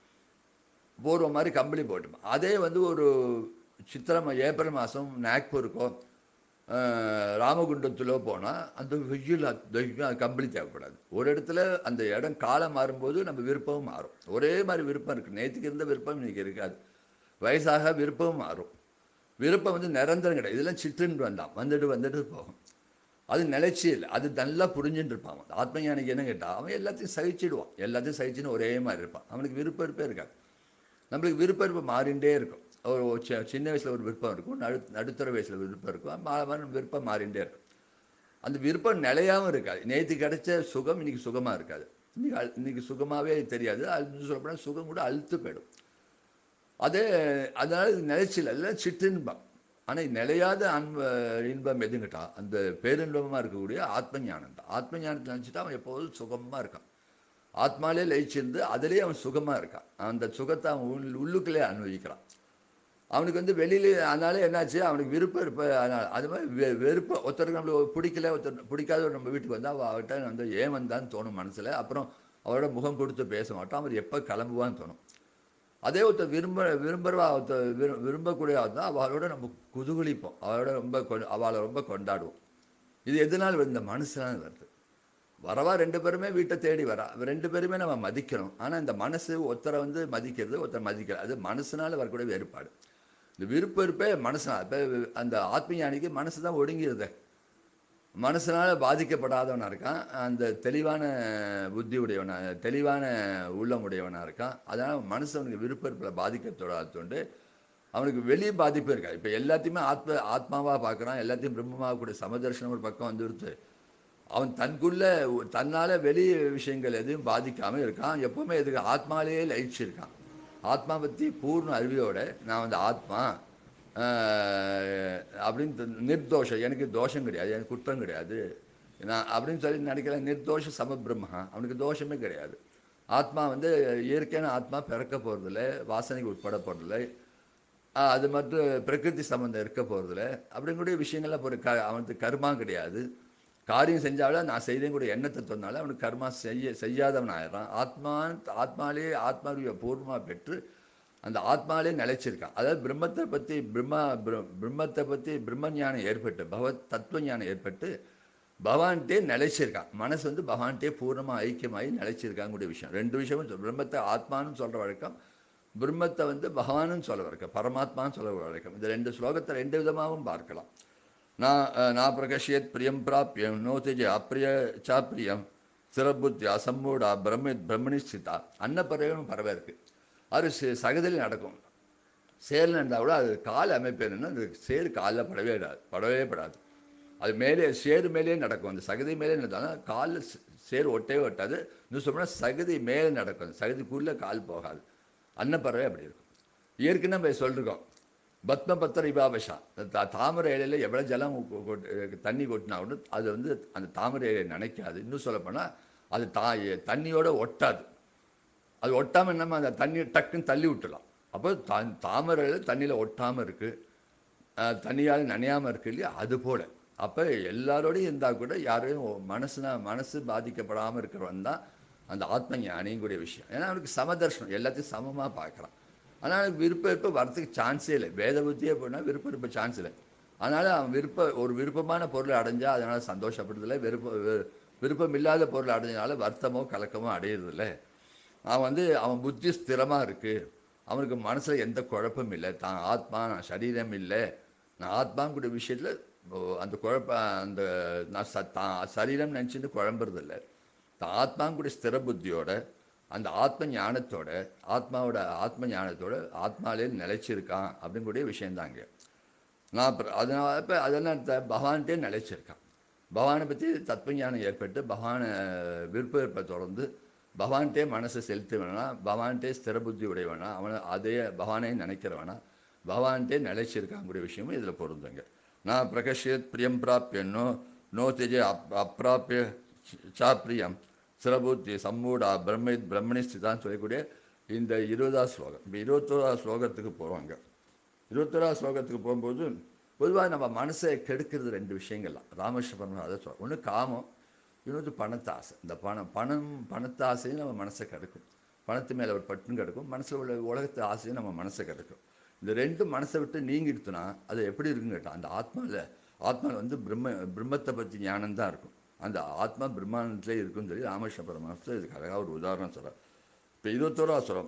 பூர்வம் மாதிரி கம்பளி போட்டுப்போம் அதே வந்து ஒரு சித்திரை மா- ஏப்ரல் மாதம் நாக்பூருக்கோ அஹ், ராமகுண்டத்திலோ போனால் அந்த வெயில் அந்த கம்பளி தேவைப்படாது ஒரு இடத்துல அந்த இடம் காலம் மாறும்போது நம்ம விருப்பமும் மாறும் ஒரே மாதிரி விருப்பம் இருக்குது நேற்றுக்கு இருந்த விருப்பம் இன்னைக்கு இருக்காது வயசாக விருப்பமும் மாறும் விருப்பம் வந்து நிரந்தரம் கிடையாது இதெல்லாம் சிற்றுன்னு தான் வந்துட்டு வந்துட்டு போகும் அது நிலைச்சி இல்லை அது நல்லா புரிஞ்சுட்டு இருப்பான் அவன். ஆத்ம ஞானிக்கு என்ன கேட்டால் அவன் எல்லாத்தையும் சகிச்சிடுவான் எல்லாத்தையும் சகிச்சுன்னு ஒரே மாதிரி இருப்பான் அவனுக்கு விருப்ப இருப்பே இருக்காது நம்மளுக்கு விருப்ப இருப்பு மாறிண்டே இருக்கும் ஒரு ஒரு சி- சின்ன வயசில் ஒரு விருப்பம் இருக்கும் நடு நடுத்தர வயசில் விருப்பம் இருக்கும் மா மாறி விருப்பம் மாறிண்டே இருக்கும் அந்த விருப்பம் நிலையாகவும் இருக்காது நேற்று கிடைச்ச சுகம் இன்னைக்கு சுகமாக இருக்காது இன்னைக்கு அழு- இன்னைக்கு சுகமாகவே தெரியாது அது சொல்லப்போனால் சுகம் கூட அழுத்து போயிடும் அதே அதனால இது நிலைச்சில் எல்லாம் சிற்றின்பம் ஆனால் நிலையாத அன்ப இன்பம் எதுங்கிட்டா அந்த பேரின்பமாக இருக்கக்கூடிய ஆத்ம ஞானம் தான் ஆத்ம ஞானத்தை நினச்சிட்டா அவன் எப்போதும் சுகமாக இருக்கான் ஆத்மாலே லயிச்சிருந்து அதிலே அவன் சுகமாக இருக்கான் அந்த சுகத்தை அவன் உள் உள்ளுக்குள்ளே அனுபவிக்கிறான் அவனுக்கு வந்து வெளியில அதனால என்னாச்சு அவனுக்கு விருப்பம் இருப்ப அதனால அது மாதிரி வெ- வெறுப்ப ஒருத்தருக்கு நம்மளுக்கு பிடிக்கல ஒருத்தர் பிடிக்காத நம்ம வீட்டுக்கு வந்தால் அவர்கிட்ட வந்து ஏன் வந்தான்னு தோணும் மனசில் அப்புறம் அவரோட முகம் கொடுத்து பேச மாட்டோம் அவர் எப்போ கிளம்புவான்னு தோணும் அதே ஒருத்தர் விரும்ப விரும்புகிறவா ஒருத்தர் விரு விரும்பக்கூடிய தான் அவளோட நம்ம குதூகலிப்போம் அவளோட ரொம்ப கொ- அவளை ரொம்ப கொண்டாடுவோம் இது எதனால் வருது? இந்த மனசுனால வருது வரவா ரெண்டு பேருமே வீட்டை தேடி வரா ரெண்டு பேருமே நம்ம மதிக்கணும் ஆனால் இந்த மனசு ஒருத்தரை வந்து மதிக்கிறது ஒருத்தர் மதிக்கிறது அது மனசுனால வரக்கூடிய வேறுபாடு இந்த விருப்ப இருப்பே மனசுனால இப்போ அந்த ஆத்ம ஞானிக்கு மனசு தான் ஒடுங்கிருது மனசுனால பாதிக்கப்படாதவனா இருக்கான் அந்த தெளிவான புத்தி உடையவனா தெளிவான உள்ளம் உடையவனா இருக்கான் அதனால் மனசு அவனுக்கு விருப்ப இருப்பில் பாதிக்கப்படாதோண்டு அவனுக்கு வெளி பாதிப்பு இருக்கா இப்போ எல்லாத்தையுமே ஆத்ம ஆத்மாவாக பார்க்குறான் எல்லாத்தையும் பிரம்மமாக கூட சமதர்ஷனம் ஒரு பக்கம் வந்துருத்து அவன் தனக்குள்ள தன்னால் வெளி விஷயங்கள் எதுவும் பாதிக்காமல் இருக்கான் எப்பவுமே எதுக்கு ஆத்மாலேயே லயிச்சிருக்கான் ஆத்மா பற்றி பூர்ண அறிவியோட நான் வந்து ஆத்மா ஆஹ், அப்படின்னு த- நிர்தோஷம் எனக்கு தோஷம் கிடையாது எனக்கு குற்றம் கிடையாது நான் அப்படின்னு சொல்லி நினைக்கிற நிர்தோஷ சமபிரம்மா அவனுக்கு தோஷமே கிடையாது ஆத்மா வந்து இயற்கையான ஆத்மா பிறக்க போகிறதில்ல வாசனைக்கு உட்பட போகிறதில்ல அது மட்டும் பிரகிருதி சம்பந்தம் இருக்க போகிறதில்ல அப்படிங்கூடிய விஷயங்கள்லாம் ஒரு க அவனுக்கு கர்மா கிடையாது காரியம் செஞ்சாலும் நான் செய்தேன் கூட எண்ணத்தை சொன்னாலும் அவனுக்கு கர்மா செய்ய செய்யாதவன் ஆயிடுறான் ஆத்மா ஆத்மாலே ஆத்மாவிய பூர்வமாக பெற்று அந்த ஆத்மாலே நிலைச்சிருக்கான் அதாவது பிரம்மத்தை பற்றி பிரம்மா பிர- பிரம்மத்தை பற்றி பிரம்ம ஞானம் ஏற்பட்டு பகவத் தத்துவ ஞானம் ஏற்பட்டு பகவான்கிட்டே நிலைச்சிருக்கான் மனசு வந்து பகவான்கிட்டே பூர்ணமாக ஐக்கியமாகி நிலைச்சிருக்காங்கக்கூடிய விஷயம் ரெண்டு விஷயமும் சொல்லு. பிரம்மத்தை ஆத்மான்னு சொல்கிற வழக்கம் பிரம்மத்தை வந்து பகவானுன்னு சொல்ல வழக்கம் பரமாத்மான்னு சொல்ல வழக்கம் இந்த ரெண்டு ஸ்லோகத்தை ரெண்டு விதமாகவும் பார்க்கலாம் நான் நான் பிரகஷ்யத் பிரியம் பிராப்பியம் நோதிஜ அப்பிரிய சாப்பிரியம் சிறபுத்தி அசம்மூடா பிரம்ம பிரம்மணி ஸ்திதா அன்னப்பறவையும் பறவை இருக்குது அது ச- சகதியில் நடக்கும் சேல் நடந்தால் கூட அது கால் அமைப்பு என்னன்னா அது சேரு காலில் படவே படாது படவே படாது அது மேலே சேரு மேலேயே நடக்கும் அந்த சகதி மேலே நடந்தாலும் காலில் சேர் ஒட்டவே ஒட்டாது இன்னும் சொன்னால் சகதி மேலே நடக்கும் அந்த சகதிக்குள்ளே கால் போகாது அன்னப்பறவை அப்படி இருக்கும் ஏற்கனவே நம்ம சொல்லிருக்கோம் பத்மபத்திர இபாபஷா தா- தாமரை இலையில எவ்வளோ ஜலம் கொ- கொட்- தண்ணி கொட்டினா கூட அது வந்து அந்த தாமரை இலையை நினைக்காது இன்னும் சொல்லப்போனால் அது தா தண்ணியோட ஒட்டாது அது ஒட்டாமல் நம்ம அந்த தண்ணி டக்குன்னு தள்ளி விட்டுலாம் அப்போ தா தாமரையில் தண்ணியில் ஒட்டாமல் இருக்குது தண்ணியால் நனையாமல் இருக்கு இல்லையா அது போல் அப்போ எல்லாரோடையும் இருந்தால் கூட யாரையும் மனசுனா மனசு பாதிக்கப்படாமல் இருக்கிறவன் தான் அந்த ஆத்ம ஞானிங்கூடிய விஷயம் ஏன்னா அவனுக்கு சமதர்ஷனம் எல்லாத்தையும் சமமாக பார்க்குறான் ஆனால் அவனுக்கு விருப்ப விருப்ப வரத்துக்கு சான்ஸே இல்லை வேத புத்தியே போனால் விருப்ப விருப்ப சான்ஸ் இல்லை அதனால் அவன் விருப்ப ஒரு விருப்பமான பொருளை அடைஞ்சால் அதனால் சந்தோஷப்படுறதில்ல விருப்ப வி- விருப்பம் இல்லாத பொருளை அடைஞ்சனால வருத்தமோ கலக்கமோ அடையிறதில்ல அவன் வந்து அவன் புத்தி ஸ்திரமாக இருக்குது அவனுக்கு மனசில் எந்த குழப்பமும் இல்லை தான் ஆத்மா நான் சரீரம் இல்லை நான் ஆத்மாங்கிற விஷயத்தில் அந்த குழப்ப அந்த நான் ச தான் சரீரம் நினச்சிட்டு குழம்புறதில்ல தான் ஆத்மாங்கிற ஸ்திர புத்தியோட அந்த ஆத்ம ஞானத்தோட ஆத்மாவோட ஆத்ம ஞானத்தோட ஆத்மாலே நிலைச்சிருக்கான் அப்படிங்கூடிய விஷயந்தாங்க நான் அப்புறம் அதனால் இப்போ அதெல்லாம் த- பகவான்கிட்டே நிலைச்சிருக்கான் பகவானை பற்றி தத்துவஞானம் ஏற்பட்டு பகவானை விருப்ப விருப்ப தொடர்ந்து பகவான்கிட்டே மனசை செலுத்த வேணாம் பகவான்கிட்டே ஸ்திர புத்தி உடையவனா அவனை அதே பகவானே நினைக்கிறவனா பகவான்கிட்டே நிலைச்சிருக்காங்கிற விஷயமும் இதில் பொருந்துங்க நான் பிரகஷ்யத் பிரியம் பிராப்பியன்னோ நோ திஜே அப் அப்பிராப்பிய சாப்பிரியம் சிரபூத்தி சம்மூடா பிரம்ம பிரம்மணி ஸ்திதான்னு சொல்லக்கூடிய இந்த இருபதாவது ஸ்லோகம் இப்போ இருபத்தோராவது ஸ்லோகத்துக்கு போகிறோங்க இருபத்தோராவது ஸ்லோகத்துக்கு போகும்போது பொதுவாக நம்ம மனசை கெடுக்கிறது ரெண்டு விஷயங்கள்லாம் ராமகிருஷ்ண அதை சொல்ல ஒன்று காமம் இன்னொரு பணத்தாசை இந்த பணம் பணம் பணத்தாசையும் நம்ம மனசை கெடுக்கும் பணத்து மேலே ஒரு பட்டுன்னு கிடக்கும் மனசில் உள்ள உலகத்து ஆசையும் நம்ம மனசை கெடுக்கும் இந்த ரெண்டும் மனசை விட்டு நீங்கிடுத்துனா அது எப்படி இருக்குன்னு கேட்டால் அந்த ஆத்மாவில் ஆத்மாவில் வந்து பிரம்ம பிரம்மத்தை பற்றி ஞானம் தான் இருக்கும் அந்த ஆத்மா பிரம்மாண்டத்திலே இருக்குன்னு சொல்லி ராமகிருஷ்ண பரமஹம்சர் இதுக்கு அழகாக ஒரு உதாரணம் சொல்கிறார் இப்போ இருபத்தோரா சொல்கிறோம்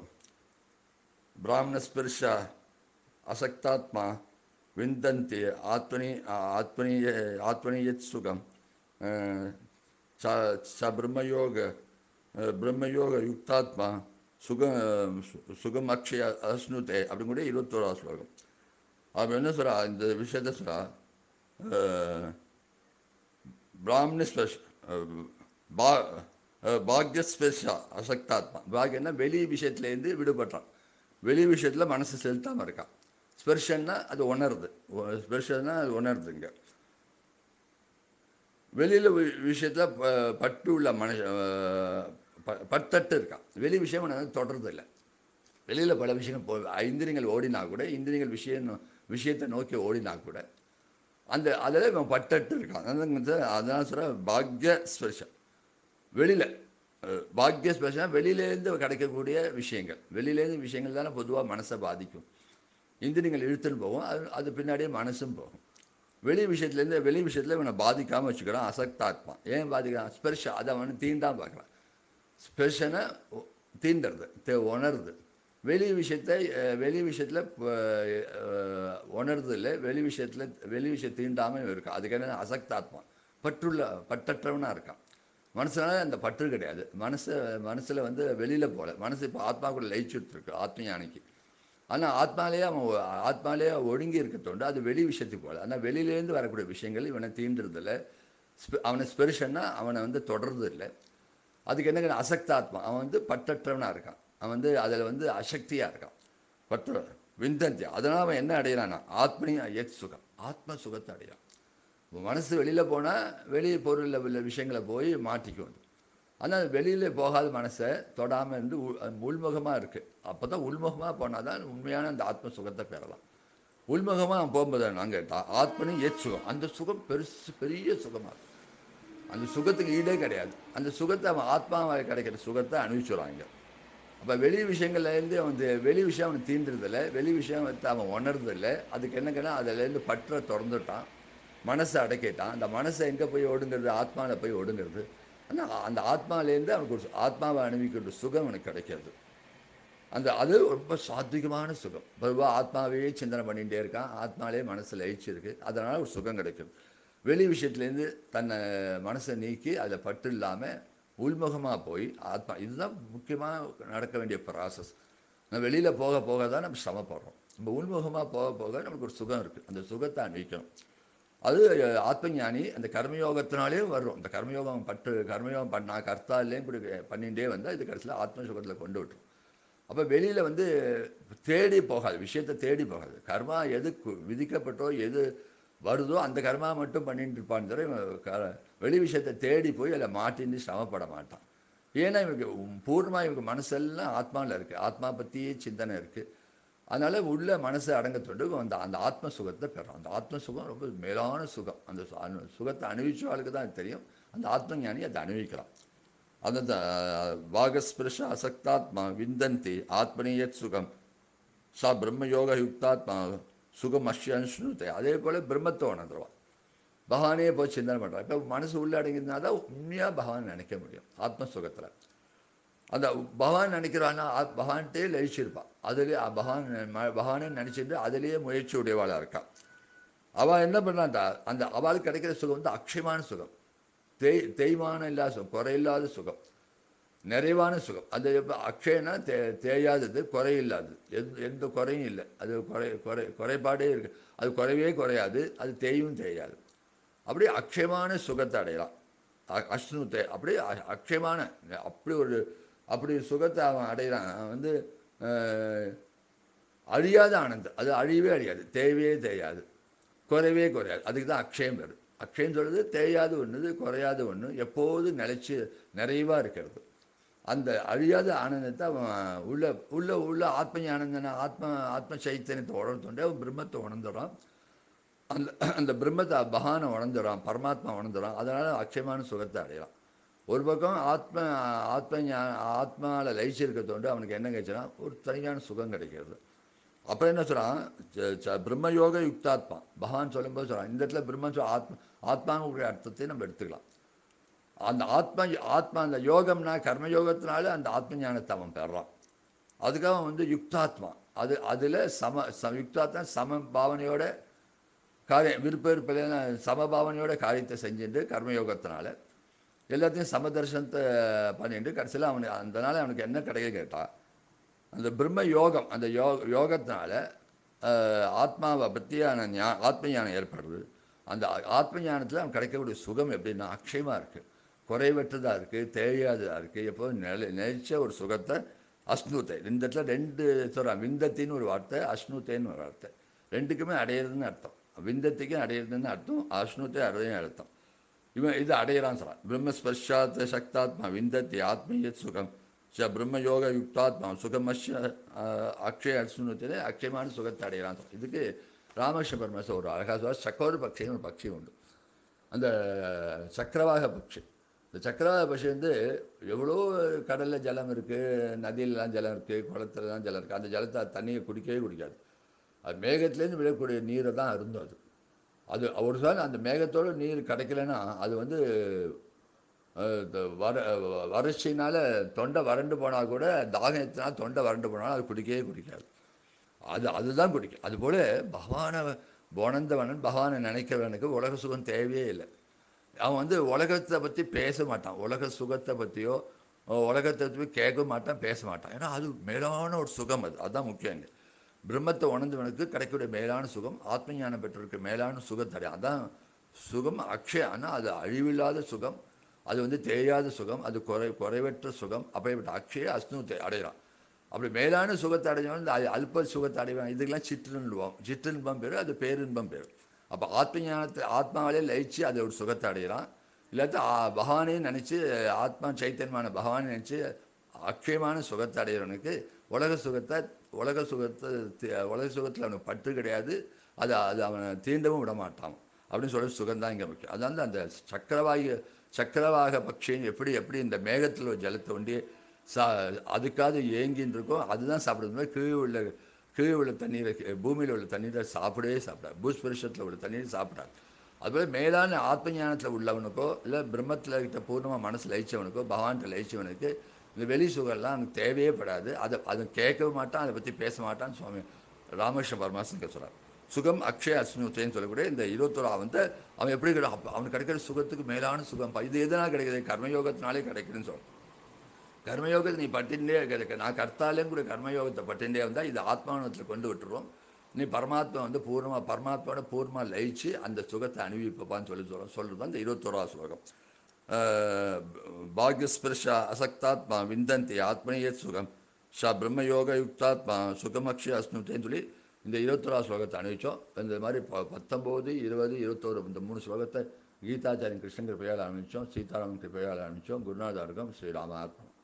பிராமணஸ்பர்ஷ அசக்தாத்மா விந்தந்தி ஆத்மனி ஆத்மனி ஆத்மனியத் சுகம் அஹ், ச ச பிரம்மயோக அஹ், பிரம்மயோக யுக்தாத்மா சுக சு- சுகம் அக்ஷய அஸ்னுதே அப்படிங்கூட இருபத்தோரா ஸ்லோகம் அவன் என்ன சொல்கிறா இந்த விஷயத்த சொல்கிறா பிராமண ஸ்பெஷ் பா பாக்ய ஸ்பெஷா அசக்தாத்மா பாக்யன்னா வெளி விஷயத்துலேருந்து விடுபட்டான் வெளி விஷயத்தில் மனசு செலுத்தாமல் இருக்கான் ஸ்பெர்ஷன்னா அது உணருது ஸ்பெர்ஷன்னா அது உணருதுங்க வெளியில் விஷயத்தில் பட்டு உள்ள மனுஷ அஹ், ப- பட்டட்டு இருக்கான் வெளி விஷயம் அவனை தொடர்றது இல்லை வெளியில் பல விஷயங்கள் போ இந்திரியங்கள் ஓடினா கூட இந்திரியங்கள் விஷயம் நோ- விஷயத்தை நோக்கி ஓடினா கூட அந்த அதில் இவன் பட்டட்டு இருக்கான் அதான் அதான் சொல்கிற பாக்ய ஸ்பெர்ஷம் வெளியில் பாக்ய ஸ்பெர்ஷம் வெளியிலேருந்து கிடைக்கக்கூடிய விஷயங்கள் வெளியிலேருந்து விஷயங்கள் தானே பொதுவாக மனசை பாதிக்கும் இந்திரியங்கள் இழுத்துன்னு போகும் அது அது பின்னாடியே மனசும் போகும் வெளி விஷயத்துலேருந்து வெளி விஷயத்தில் இவனை பாதிக்காமல் வச்சுக்கிறான் அசக்தாத்மா ஏன் பாதிக்கிறான் ஸ்பெர்ஷம் அதை அவனை தீண்டாம பார்க்குறான் ஸ்பெர்ஷனை தீண்டுறது தே உணருது வெளி விஷயத்தை அஹ், வெளி விஷயத்தில் உணர்றது இல்லை வெளி விஷயத்தில் வெளி விஷயம் தீண்டாமல் இருக்கான் அதுக்கு என்ன அசக்தாத்மா பற்றுள்ள பற்றற்றவனாக இருக்கான் மனசுனால அந்த பற்று கிடையாது மனசு மனசில் வந்து வெளியில் போகல மனசு இப்போ ஆத்மா கூட லயிச்சுட்ருக்கு ஆத்ம ஞானிக்கு ஆனால் ஆத்மாலேயே அவன் ஒ- ஆத்மாலேயே ஒடுங்கி இருக்க தோண்டு அது வெளி விஷயத்துக்கு போகல ஆனால் வெளியிலேருந்து வரக்கூடிய விஷயங்கள் இவனை தீண்டுறதில்ல ஸ்பெ அவனை ஸ்பெரிஷன்னா அவனை வந்து தொடர்றது இல்லை அதுக்கு என்ன அசக்தாத்மா அவன் வந்து பற்றற்றவனாக இருக்கான் அவன் வந்து அதில் வந்து அசக்தியாக இருக்கான் பற்று விந்தந்தி அதனால் அவன் என்ன அடையிறான்னா ஆத்மனி எத் சுகம் ஆத்ம சுகத்தை அடையிறான் இப்போ மனசு வெளியில் போனால் வெளி பொருளில் உள்ள விஷயங்களை போய் மாட்டிக்கும் அது ஆனால் வெளியில் போகாத மனசை தொடாமல் இருந்து உள் உள்முகமாக இருக்குது அப்போ தான் உள்முகமாக போனால் தான் உண்மையான அந்த ஆத்ம சுகத்தை பெறலாம் உள்முகமாக அவன் போகும்போது நான் கேட்டால் ஆத்மனி எத் சுகம் அந்த சுகம் பெருசு பெரிய சுகமாக இருக்கும் அந்த சுகத்துக்கு ஈடே கிடையாது அந்த சுகத்தை அவன் ஆத்மாவை கிடைக்கிற சுகத்தை அனுபவிச்சுடுறாங்க அப்போ வெளி விஷயங்கள்லேருந்து அவன் இந்த வெளி விஷயம் அவன் தீண்டுறதில்ல வெளி விஷயம் வந்து அவன் உணர்றதில்லை அதுக்கு என்ன கேட்டால் அதுலேருந்து பற்ற திறந்துட்டான் மனசை அடக்கிட்டான் அந்த மனசை எங்கே போய் ஒடுங்கிறது ஆத்மாவில் போய் ஒடுங்கிறது ஆனால் அந்த ஆத்மாலேருந்து அவனுக்கு ஒரு சு- ஆத்மாவை அனுபவிக்கிற சுகம் அவனுக்கு கிடைக்கிறது அந்த அது ரொம்ப சாத்விகமான சுகம் பொதுவாக ஆத்மாவையே சிந்தனை பண்ணிகிட்டே இருக்கான் ஆத்மாலே மனசு லயிச்சிருக்கு அதனால் ஒரு சுகம் கிடைக்கும் வெளி விஷயத்துலேருந்து தன்னை மனசை நீக்கி அதில் பற்று இல்லாமல் உள்முகமாக போய் ஆத்மா இதுதான் முக்கியமாக நடக்க வேண்டிய ப்ராசஸ் நம்ம வெளியில் போக போக தான் நம்ம சிரமப்படுறோம் நம்ம உள்முகமாக போக போக நமக்கு ஒரு சுகம் இருக்குது அந்த சுகத்தை அனுபவிக்கணும் அது அஹ், ஆத்மஞானி அந்த கர்மயோகத்தினாலே வரும் அந்த கர்மயோகம் பட்டு கர்மயோகம் பண்ணா கர்த்தாலேயும் இப்படி பண்ணிகிட்டே வந்தால் இது கடைசியில் ஆத்ம சுகத்தில் கொண்டு விட்டுரும் அப்போ வெளியில் வந்து தேடி போகாது விஷயத்தை தேடி போகாது கர்மா எது கு- விதிக்கப்பட்டோ எது வருதோ அந்த கர்மா மட்டும் பண்ணிட்டு இருப்பான்னு தவிர இவன் க- வெளி விஷயத்தை தேடி போய் அதில் மாட்டின்னு சிரமப்பட மாட்டான் ஏன்னா இவனுக்கு பூர்ணமாக இவனுக்கு மனசெல்லாம் ஆத்மாவில் இருக்குது ஆத்மா பற்றியே சிந்தனை இருக்குது அதனால் உள்ள மனசை அடங்கத்தொண்டு அந்த அந்த ஆத்ம சுகத்தை பெறும் அந்த ஆத்ம சுகம் ரொம்ப மேலான சுகம் அந்த சு- அனு சுகத்தை அனுபவிச்சவாளுக்கு தான் தெரியும் அந்த ஆத்ம ஞானி அதை அனுபவிக்கலாம் அந்த வாகஸ்பிருஷ அசக்தாத்மா விந்தந்தி ஆத்மனியத் சுகம் சா பிரம்மயோக யுக்தாத்மா சுகம் அஷ்யன்ஸ்னுதே அதே போல் பிரம்மத்தை உணர்ந்துருவான் பகவானே போய் சிந்தனை பண்ணுறான் இப்போ மனசு உள்ள அடங்கியிருந்தா தான் உண்மையாக பகவான் நினைக்க முடியும் ஆத்ம சுகத்தில் அந்த பகவான் நினைக்கிறான்னா ஆ- பகவான்கிட்டே லயிச்சிருப்பான் அதுலேயே பகவான் ம- பகவானே நினச்சிட்டு அதுலேயே முயற்சி உடையவாளாக இருக்கான் அவள் என்ன பண்ணான்டா அந்த அவளுக்கு கிடைக்கிற சுகம் வந்து அக்ஷயமான சுகம் தேய் தேய்மானம் இல்லாத சுகம் குறையில்லாத சுகம் நிறைவான சுகம் அது எப்ப அக்ஷயனா தே தேயாதது குறையில்லாதது எந்த எந்த குறையும் இல்லை அது குறை குறை குறைபாடே இருக்கு அது குறையவே குறையாது அது தேயும் தேயாது அப்படியே அக்ஷயமான சுகத்தை அடையலாம் அ- அஷ்ணுத்தை அப்படியே அ- அக்ஷயமான அப்படி ஒரு அப்படி சுகத்தை அவன் அடையிறான் அவன் வந்து அஹ், அழியாத ஆனந்தம் அது அழியவே அழியாது தேவையே தேயாது குறைவே குறையாது அதுக்கு தான் அக்ஷயம் பேர் அக்ஷயம் சொல்றது தேயாது ஒன்று குறையாத ஒன்று எப்போதும் நிலைச்சு நிறைவாக இருக்கிறது அந்த அழியாத ஆனந்தத்தை அவன் உள்ள உள்ள உள்ள ஆத்ம ஆனந்தன ஆத்ம ஆத்ம சைத்தன்யத்தை உணர்ந்துட்டே அவன் பிரம்மத்தை உணர்ந்துறான் அந்த அந்த பிரம்மத்தை பகவானை உணர்ந்துறான் பரமாத்மா உணர்ந்துறான் அதனால அக்ஷயமான சுகத்தை அடையலாம் ஒரு பக்கம் ஆத்ம ஆத்ம ஞா- ஆத்மாவில் லயிச்சிருக்கிறதோண்டு அவனுக்கு என்ன கிடைச்சுன்னா ஒரு தனியான சுகம் கிடைக்கிறது அப்புறம் என்ன சொல்கிறான் பிரம்மயோக யுக்தாத்மா பகவான் சொல்லும்போது சொல்கிறான் இந்த இடத்துல பிரம்ம சொல் ஆத்மா ஆத்மாவுடைய அர்த்தத்தை நம்ம எடுத்துக்கலாம் அந்த ஆத்மா ஆத்மா அந்த யோகம்னா கர்மயோகத்தினால அந்த ஆத்ம ஞானத்தை அவன் பெறான் அதுக்காக அவன் வந்து யுக்தாத்மா அது அதில் சம ச யுக்தாத்மா சம பாவனையோட காரியம் விருப்ப விருப்பம் சமபாவனையோட காரியத்தை செஞ்சுட்டு கர்மயோகத்தினால எல்லாத்தையும் சமதர்சனத்தை பண்ணிட்டு கடைசியில் அவனுக்கு அந்த நாள் அவனுக்கு என்ன கிடைக்க கேட்டா அந்த பிரம்ம யோகம் அந்த யோ யோகத்தினால அஹ், ஆத்மாவை பற்றியான ஞா ஆத்ம ஞானம் ஏற்படுறது அந்த ஆத்ம ஞானத்தில் அவன் கிடைக்கக்கூடிய சுகம் எப்படின்னா அக்ஷயமாக இருக்குது குறைவற்றதாக இருக்குது தேயாததாக இருக்குது எப்போ நிலை நிலைச்ச ஒரு சுகத்தை அஸ்னுத்தை இந்த இடத்துல ரெண்டு சொல்கிறான் விந்தத்தின்னு ஒரு வார்த்தை அஸ்னுத்தைன்னு ஒரு வார்த்தை ரெண்டுக்குமே அடையிறதுன்னு அர்த்தம் விந்தத்துக்கும் அடையிறதுன்னு அர்த்தம் அஸ்னுத்தை அடையும் அர்த்தம் இவன் இது அடையிறான் சொல்கிறான் பிரம்மஸ்பர்ஷாத் சக்தாத்மா விந்தத்தி ஆத்மீய சுகம் ச பிரம்மயோக யுக்தாத்மா சுகமஸ்ய அஹ், அக்ஷய அசுனத்திலே அக்ஷயமான சுகத்தை அடையிறான் சொல்றான். இதுக்கு ராமகிருஷ்ண பரமச ஒரு அழகாக சொல்ல சக்கோர பக்ஷின்னு ஒரு பக்ஷி உண்டு அந்த சக்கரவாக பட்சி இந்த சக்கரவாக பட்சி வந்து எவ்வளோ கடலில் ஜலம் இருக்குது நதியிலலாம் ஜலம் இருக்குது குளத்துலலாம் ஜலம் இருக்குது அந்த ஜலத்தை அது தண்ணியை குடிக்கவே குடிக்காது அது மேகத்துலேருந்து விழக்கூடிய நீரை தான் அருந்தும் அது அது ஒரு சார் அந்த மேகத்தோட நீர் கிடைக்கலன்னா அது வந்து அஹ், இந்த வர வறட்சினால தொண்டை வறண்டு போனால் கூட தாகம் எத்தினா தொண்டை வறண்டு போனாலும் அது குடிக்கவே குடிக்காது அது அதுதான் குடிக்கும் அதுபோல் பகவானை உணர்ந்தவனன் பகவானை நினைக்கிறவனுக்கு உலக சுகம் தேவையே இல்லை அவன் வந்து உலகத்தை பற்றி பேச மாட்டான் உலக சுகத்தை பற்றியோ உலகத்தை பற்றி கேட்க மாட்டான் பேச மாட்டான் ஏன்னா அது மேலான ஒரு சுகம் அது அதுதான் முக்கியம் இங்கே பிரம்மத்தை உணர்ந்தவனுக்கு கிடைக்கக்கூடிய மேலான சுகம் ஆத்ம ஞானம் பெற்றவருக்கு மேலான சுகத்தடை அதான் சுகம் அக்ஷய ஆனால் அது அழிவில்லாத சுகம் அது வந்து தேயாத சுகம் அது குறை குறைவற்ற சுகம் அப்படிப்பட்ட அக்ஷய அஸ்னு அடைகிறான் அப்படி மேலான சுகத்தை அடைஞ்சவன் இந்த அல்- அல்ப சுகத்தை அடைவான் இதுக்கெல்லாம் சிற்றின்பம் சிற்றின்பம் பேர் அது பேரின்பம் பேர் அப்போ ஆத்ம ஞானத்தை ஆத்மாவிலே லயிச்சு அதை ஒரு சுகத்தை அடையலாம் இல்லாட்டி ஆ- பகவானே நினச்சி ஆத்மா சைத்தன்யமான பகவானை நினச்சி அக்ஷயமான சுகத்தை அடைகிறவனுக்கு உலக சுகத்தை உலக சுகத்தை தி- உலக சுகத்தில் அவனுக்கு பற்று கிடையாது அது அது அவனை தீண்டவும் விட மாட்டான் அப்படின்னு சொல்ல சுகம் தான் இங்கே முக்கியம் அதாவது அந்த சக்கரவாயு சக்கரவாக பட்சின்னு எப்படி எப்படி இந்த மேகத்தில் ஒரு ஜலத்தை ஒண்டி சா அதுக்காக ஏங்கின்னு இருக்கோ அதுதான் சாப்பிடுறது மாதிரி கீழே உள்ள கீழே உள்ள தண்ணீரை பூமியில் உள்ள தண்ணீரை சாப்பிடவே சாப்பிடாது பூஸ்பரிஷத்தில் உள்ள தண்ணீரை சாப்பிடாது அதுபோல் மேலான ஆத்ம ஞானத்தில் உள்ளவனுக்கோ இல்லை பிரம்மத்தில் கிட்ட பூர்ணமாக மனசு லயிச்சவனுக்கோ பகவான்கிட்ட லயிச்சவனுக்கு இந்த வெளி சுகம்லாம் அவனுக்கு தேவையே படாது அதை அதை கேட்கவும் மாட்டான் அதை பற்றி பேச மாட்டான்னு சுவாமி ராமகிருஷ்ண பரமாசங்க சொல்கிறார் சுகம் அக்ஷய அஸ்மியுத்தேன்னு சொல்லக்கூடிய இந்த இருபத்தோரா வந்து அவன் எப்படி கிடை- அப்ப அவனுக்கு கிடைக்கிற சுகத்துக்கு மேலான சுகம் பா. இது எதனால் கிடைக்குது கர்மயோகத்தினாலே கிடைக்குதுன்னு சொல்கிறான் கர்மயோகத்தை நீ பட்டின்றே கிடைக்க நான் கர்த்தாலேயும் கூட கர்மயோகத்தை பட்டின்றே வந்தால் இது ஆத்மானத்தில் கொண்டு விட்டுருவோம் நீ பரமாத்மா வந்து பூர்ணமாக பரமாத்மாவோட பூர்ணமாக லயிச்சு அந்த சுகத்தை அனுபவிப்பப்பான்னு சொல்லி சொல்ல சொல்கிறது தான் இந்த இருபத்தோரா ஸ்லோகம் அஹ், பாக்யஸ்பிருஷ அசக்தாத்மா விந்தந்தி ஆத்மனியே சுகம் ஷா பிரம்மயோக யுக்தாத்மா சுகமக்ஷய அஸ்னுத்தேன்னு சொல்லி இந்த இருபத்தோரா ஸ்லோகத்தை அனுபவிச்சோம் இந்த மாதிரி ப பத்தொம்போது இருபது இருபத்தோரு இந்த மூணு ஸ்லோகத்தை கீதாச்சாரியன் கிருஷ்ணன் கிருப்பையால் ஆரம்பித்தோம் சீதாராமன் கிருப்பையால் ஆரம்பித்தோம் குருநாதாருக்கும் ஸ்ரீராம ஆத்மா